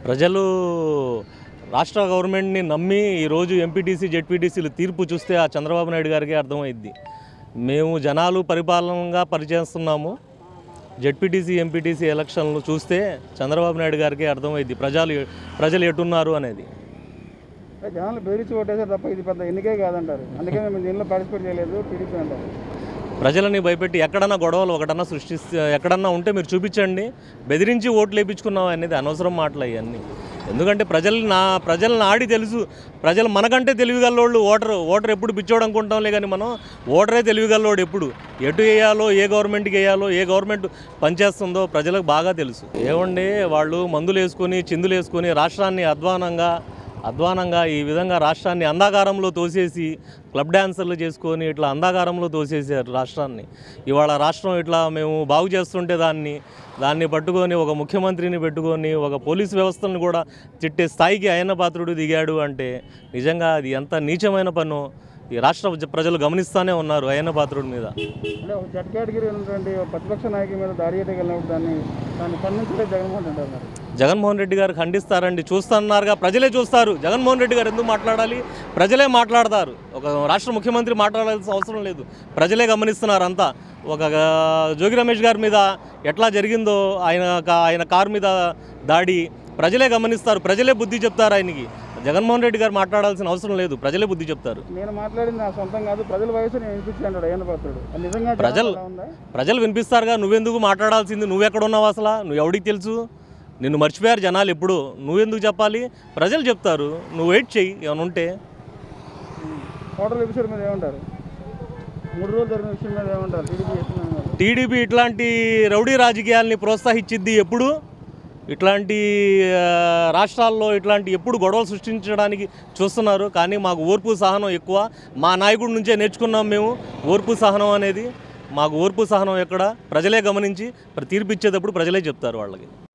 ప్రజలు రాష్ట్ర గవర్నమెంట్ని నమ్మి ఈరోజు ఎంపీటీసీ జెడ్పీటీసీలు తీర్పు చూస్తే ఆ చంద్రబాబు నాయుడు గారికి అర్థమైద్ది మేము జనాలు పరిపాలనగా పరిచేస్తున్నాము జెడ్పీటీసీ ఎంపీటీసీ ఎలక్షన్లు చూస్తే చంద్రబాబు నాయుడు గారికి అర్థమైద్ది ప్రజలు ప్రజలు ఎటున్నారు అనేది అంటే జనాలు బెదిరించి ఓటేసారు తప్ప ఇది పెద్ద ఎన్నికే కాదంటారు అందుకే మేము దీనిలో పార్టిసిపేట్ చేయలేదు టీడీపీ అంటారు ప్రజలని భయపెట్టి ఎక్కడన్నా గొడవలు ఒకటన్నా సృష్టిస్తే ఎక్కడన్నా ఉంటే మీరు చూపించండి బెదిరించి ఓట్లు వేయించుకున్నాం అనేది అనవసరం మాటలు అవన్నీ ఎందుకంటే ప్రజలు నా ప్రజలను ఆడి తెలుసు ప్రజలు మనకంటే తెలివిగల్లోళ్ళు ఓటర్ ఓటర్ ఎప్పుడు పిచ్చోడు అనుకుంటాంలే కానీ మనం ఓటరే తెలివిగల్లోడు ఎప్పుడు ఎటు వేయాలో ఏ గవర్నమెంట్కి వేయాలో ఏ గవర్నమెంట్ పనిచేస్తుందో ప్రజలకు బాగా తెలుసు ఏమండి వాళ్ళు మందులు వేసుకొని చిందులు వేసుకొని రాష్ట్రాన్ని అధ్వానంగా అధ్వానంగా ఈ విధంగా రాష్ట్రాన్ని అంధాకారంలో తోసేసి క్లబ్ డ్యాన్సర్లు చేసుకొని ఇట్లా అంధాకారంలో తోసేసారు రాష్ట్రాన్ని ఇవాళ రాష్ట్రం ఇట్లా మేము బాగు చేస్తుంటే దాన్ని దాన్ని పట్టుకొని ఒక ముఖ్యమంత్రిని పెట్టుకొని ఒక పోలీస్ వ్యవస్థను కూడా తిట్టే స్థాయికి అయన పాత్రుడు దిగాడు అంటే నిజంగా అది ఎంత నీచమైన పనో ఈ రాష్ట్ర జ- ప్రజలు గమనిస్తూనే ఉన్నారు అయన పాత్రుడి మీద అంటే ఒక జడ్ కేటగిరీ ఉన్నటువంటి ఒక ప్రతిపక్ష నాయకుడి మీద దాడి చేయడానికి వెళ్ళినప్పుడు దాన్ని దాన్ని ఖండించలే జగన్మోహన్ రెడ్డి అంటారు జగన్మోహన్ రెడ్డి గారు ఖండిస్తారండి చూస్తున్నారుగా ప్రజలే చూస్తారు జగన్మోహన్ రెడ్డి గారు ఎందుకు మాట్లాడాలి ప్రజలే మాట్లాడతారు ఒక రాష్ట్ర ముఖ్యమంత్రి మాట్లాడాల్సిన అవసరం లేదు ప్రజలే గమనిస్తున్నారు అంతా ఒక ఆ, జోగి రమేష్ గారి మీద ఎట్లా జరిగిందో ఆయన కా- ఆయన కారు మీద దాడి ప్రజలే గమనిస్తారు ప్రజలే బుద్ధి చెప్తారు ఆయనకి జగన్మోహన్ రెడ్డి గారు మాట్లాడాల్సిన అవసరం లేదు ప్రజలే బుద్ధి చెప్తారు నేను మాట్లాడింది నా సొంతం కాదు ప్రజల వయసు నేను వినిపించి అంటాడు అయ్యన్న పాత్రుడు అది నిజంగా జనాలు ప్రజలు- అలా ఉందా ప్రజలు వినిపిస్తారుగా నువ్వెందుకు మాట్లాడాల్సింది నువ్వెక్కడ ఉన్నావు అసలు నువ్వు ఎవడికి తెలుసు నిన్ను మర్చిపోయారు జనాలు ఎప్పుడు నువ్వెందుకు చెప్పాలి ప్రజలు చెప్తారు నువ్వు వెయిట్ చెయ్యి ఏమైనా ఉంటే హోటల్ ఎపిసోడ్ మీద ఏమంటారు మూడు రోజులు జరిగిన విషయం మీద ఏమంటారు టీడీపీ చేస్తున్నారు టీడీపీ ఇట్లాంటి రౌడీ రాజకీయాల్ని ప్రోత్సహించిద్ది ఎప్పుడు ఇట్లాంటి ఆ, రాష్ట్రాల్లో ఇట్లాంటి ఎప్పుడు గొడవలు సృష్టించడానికి చూస్తున్నారు కానీ మాకు ఓర్పు సహనం ఎక్కువ మా నాయకుడి నుంచే నేర్చుకున్నాం మేము ఓర్పు సహనం అనేది మాకు ఓర్పు సహనం ఎక్కడ ప్రజలే గమనించి తీర్పు ఇచ్చేటప్పుడు ప్రజలే చెప్తారు వాళ్ళకి